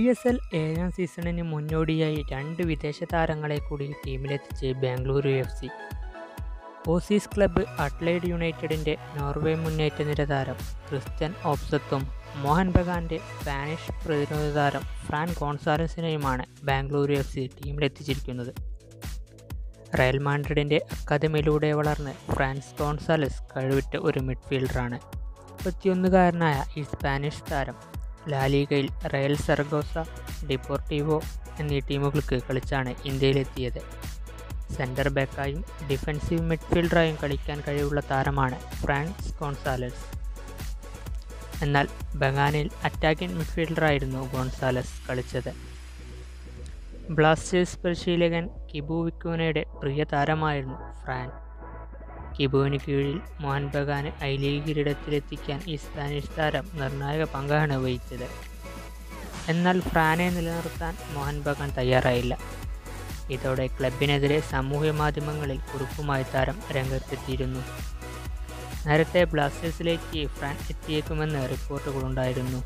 S L ഏഴാം സീസണിന് മുന്നോടിയായി രണ്ട് വിദേശ താരങ്ങളെ കൂടി ടീമിലെത്തിച്ച് Bengaluru F C Aussie club Adelaide യുണൈറ്റഡിൻ്റെ നോർവേ മുന്നേറ്റ നിര താരം ക്രിസ്ത്യൻ ഓപ്സത്തും മോഹൻ ബഗാൻ്റെ സ്പാനിഷ് പ്രതിരോധ താരം ഫ്രാൻ ഗോൺസാലസിനെയുമാണ് ബാംഗ്ലൂരു എഫ് സി ടീമിലെത്തിച്ചിരിക്കുന്നത് റയൽ മാൻഡ്രിഡിൻ്റെ അക്കാദമിയിലൂടെ വളർന്ന് ഫ്രാൻസ് ഗോൺസാലസ് കഴിവിട്ട ഒരു മിഡ്ഫീൽഡറാണ് മുപ്പത്തിയൊന്നുകാരനായ ഈ സ്പാനിഷ് താരം ലാലിഗയിൽ റയൽ സർഗോസ ഡിപ്പോർട്ടീവോ എന്നീ ടീമുകൾക്ക് കളിച്ചാണ് ഇന്ത്യയിലെത്തിയത് സെൻറ്റർ ബാക്കായും ഡിഫൻസീവ് മിഡ്ഫീൽഡറായും കളിക്കാൻ കഴിവുള്ള താരമാണ് ഫ്രാൻസ് ഗോൺസാലസ് എന്നാൽ ബഗാനിൽ അറ്റാക്കിംഗ് മിഡ്ഫീൽഡറായിരുന്നു ഗോൺസാലസ് കളിച്ചത് ബ്ലാസ്റ്റേഴ്സ് പരിശീലകൻ കിബു വിക്കുനയുടെ പ്രിയ താരമായിരുന്നു ഫ്രാൻ കിബുവിന് കീഴിൽ മോഹൻ ബഗാന് ഐ ലീഗ് കിരീടത്തിലെത്തിക്കാൻ ഈ സ്പാനിഷ് താരം നിർണായക പങ്കാണ് വഹിച്ചത് എന്നാൽ ഫ്രാനെ നിലനിർത്താൻ മോഹൻ ബഗാൻ തയ്യാറായില്ല ഇതോടെ ക്ലബിനെതിരെ സാമൂഹ്യ മാധ്യമങ്ങളിൽ കുറിപ്പുമായി താരം രംഗത്തെത്തിയിരുന്നു നേരത്തെ ബ്ലാസ്റ്റേഴ്സിലേക്ക് ഫ്രാൻ എത്തിയേക്കുമെന്ന് റിപ്പോർട്ടുകളുണ്ടായിരുന്നു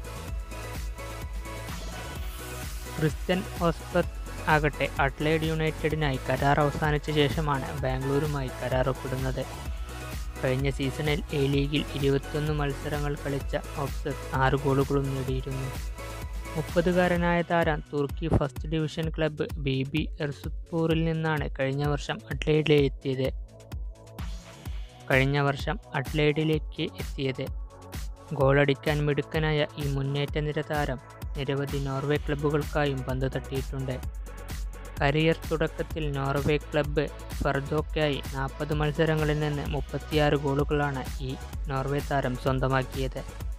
ക്രിസ്ത്യൻ ഓസ്പത്ത് ആകട്ടെ അട്ലേഡ് യുണൈറ്റഡിനായി കരാർ അവസാനിച്ച ശേഷമാണ് ബാംഗ്ലൂരുമായി കരാർ ഒപ്പിടുന്നത് കഴിഞ്ഞ സീസണിൽ എ ലീഗിൽ ഇരുപത്തൊന്ന് മത്സരങ്ങൾ കളിച്ച ഓപ്സത്ത് ആറ് ഗോളുകളും നേടിയിരുന്നു മുപ്പതുകാരനായ താരം തുർക്കി first division club B B എർസുത്പൂറിൽ നിന്നാണ് കഴിഞ്ഞ വർഷം അട്ലേഡിലെത്തിയത് കഴിഞ്ഞ വർഷം അട്ലേഡിലേക്ക് എത്തിയത് ഗോളടിക്കാൻ മിടുക്കനായ ഈ മുന്നേറ്റ നിര താരം നിരവധി നോർവേ ക്ലബ്ബുകൾക്കായും പന്ത് തട്ടിയിട്ടുണ്ട് കരിയർ തുടക്കത്തിൽ നോർവേ ക്ലബ്ബ് ഫർദോക്കായി നാൽപ്പത് മത്സരങ്ങളിൽ നിന്ന് മുപ്പത്തിയാറ് ഗോളുകളാണ് ഈ നോർവേ താരം സ്വന്തമാക്കിയത്